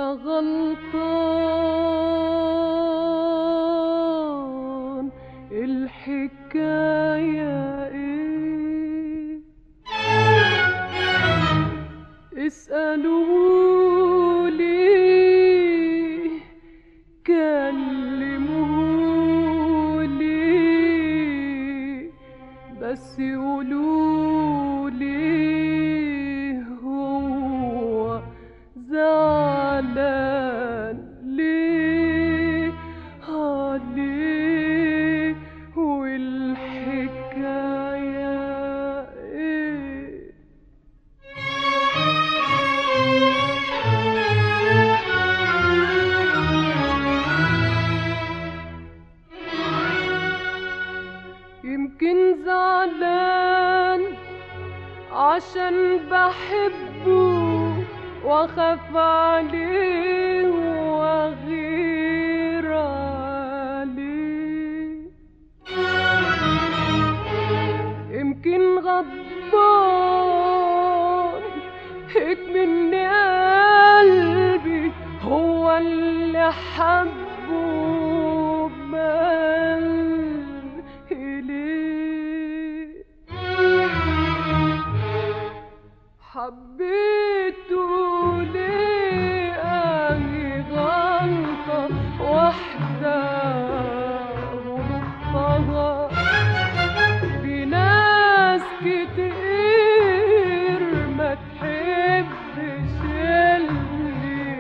غلطان الحكاية ايه اسألوا لي كلموا لي بس يقولوا لي هو زعلان ليه اه ليه والحكاية ايه يمكن زعلان عشان بحبه واخاف عليه واغير عليه يمكن غضبان هيك من قلبي هو اللي حبه بمال إليه حبيته ليه أهي غلطة واحدة غلطها في ناس كتير ما تحبش اللي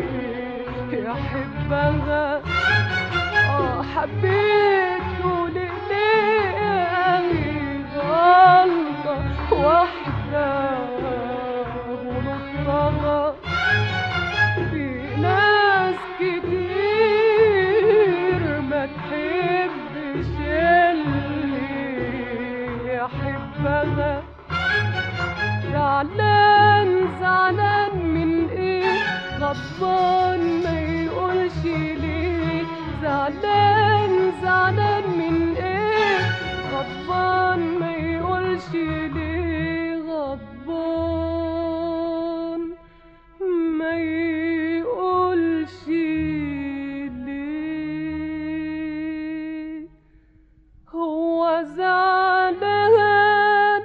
يحبها اه حبيته ليه غلطة واحدة غلطها في ناس كتير ما تحبش اللي يحبها زعلان زعلان من ايه غضبان ما يقولش ليه زعلان زعلان من ايه غضبان ما يقولش ليه غضبان ما يقولش ليه هو زعلان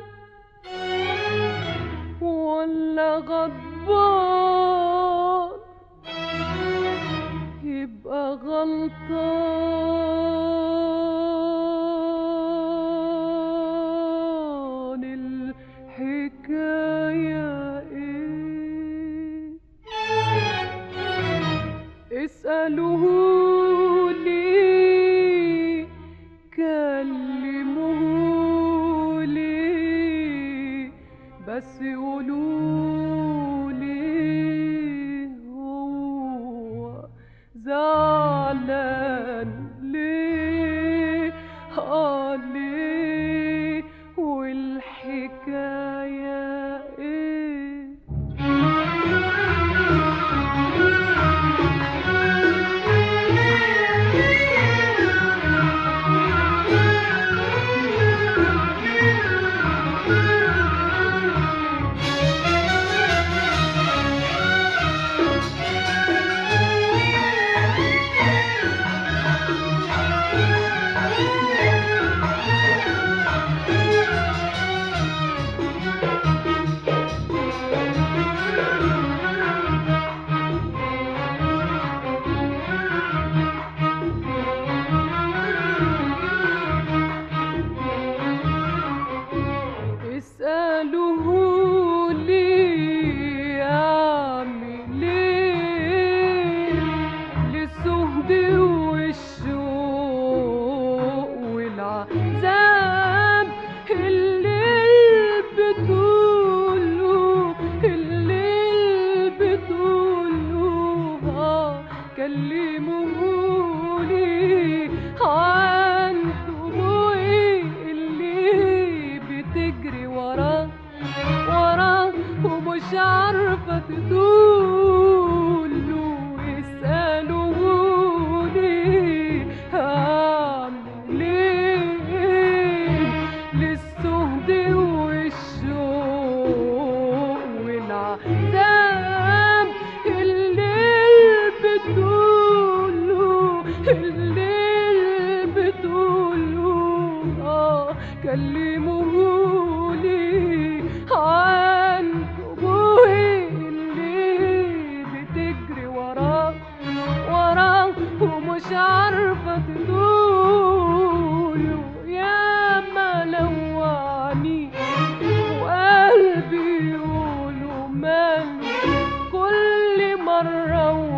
ولا غضبان يبقى غلطان الحكاية ايه اسألوه لي كلموه لي بس يقولوا لي هو زعلان ليه اه ليه والحكاية ايه اسألوه لي أعمل إيه للسهد والشوق والعذاب الليل بتقوله الليل بتقوله آه كلموهولي عن دموعي اللي بتجري وراه وراه ومش عارفة تقوله اسألوهولي هعمل ايه للسهد والشوق والعذاب الليل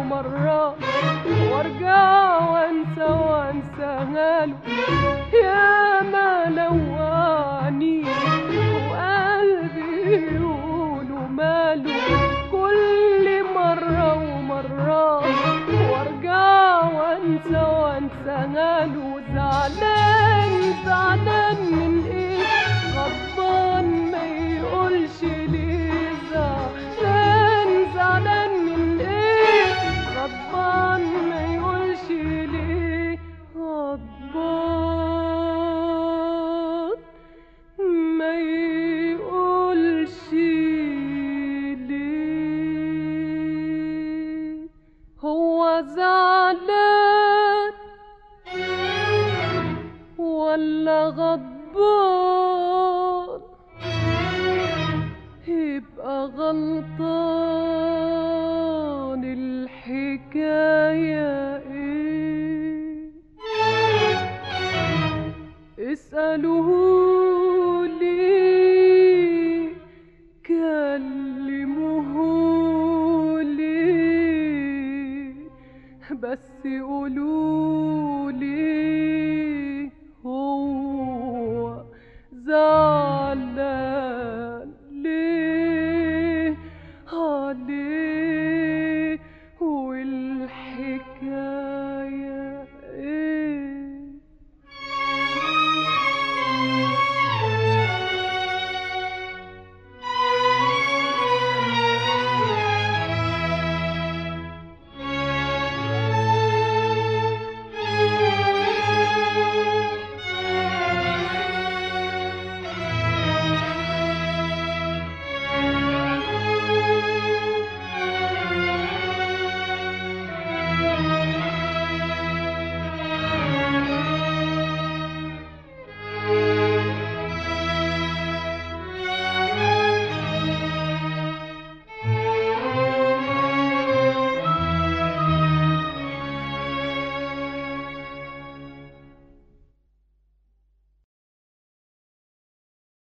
ومرات وارجع وانسى وانسى هاله يا ما لواني وقلبي يقولوا ماله كل مرة ومرة وارجع وانسى وانسى هاله زعلان زعلان من ايه غضبان ما يقولش ليه زعلان زعلان من ايه غضبان ما يقولش ليه غضبان ما يقولش ليه هو زعلان ولا غضبان يبقى غلطان الحكاية ايه اسألوه لي كلموه لي بس قولوا لي